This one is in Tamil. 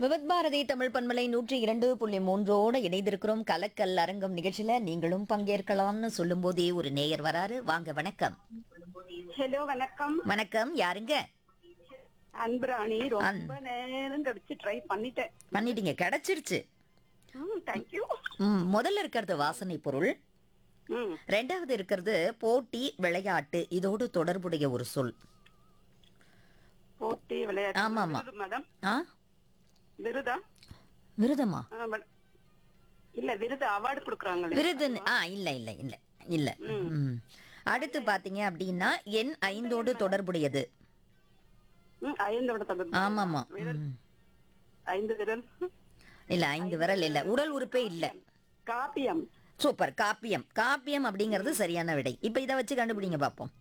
விவத் பாரதி தமிழ் பண்பலை நூற்றி இரண்டு புள்ளி மூன்றோடு இணைந்திருக்கிறோம் கலக்கல் அரங்கம் நிகழ்ச்சியில நீங்களும் பங்கேற்கலாம்னு சொல்லும் போதே ஒரு நேயர் வராரு வாங்க வணக்கம் ஹலோ வணக்கம் வணக்கம் யாருங்க அன்பராணி ரொம்ப நேரம் கழிச்சு ட்ரை பண்ணிட்டேன் பண்ணிட்டீங்க கிடைச்சிருச்சு ம் தேங்க்யூ ம், முதல்ல இருக்கிறது வாசனை பொருள் ம் ரெண்டாவது இருக்கிறது போட்டி விளையாட்டு இதோடு தொடர்புடைய ஒரு சொல் போட்டி விளையாட்டு ஆமா, ஆமா. விருது மேடம் ஆ விருதா விருதமா ஆ, மேடம். இல்ல விருது அவார்டு கொடுக்குறாங்களே விருதுன்னு ஆ இல்ல இல்ல இல்ல இல்ல ம். அடுத்து பாத்தீங்க அப்படின்னா எண் ஐந்தோடு தொடர்புடையது ம் ஐந்தோட தொடர்பு ஆமாமா விரல் ம். ஐந்து விரல் இல்ல ஐந்து விரல் இல்ல உடல் உறுப்பே இல்ல காப்பியம் சூப்பர் காப்பியம் காப்பியம் அப்படிங்கிறது சரியான விடை இப்ப இதை வச்சு கண்டுபிடிங்க பாப்போம்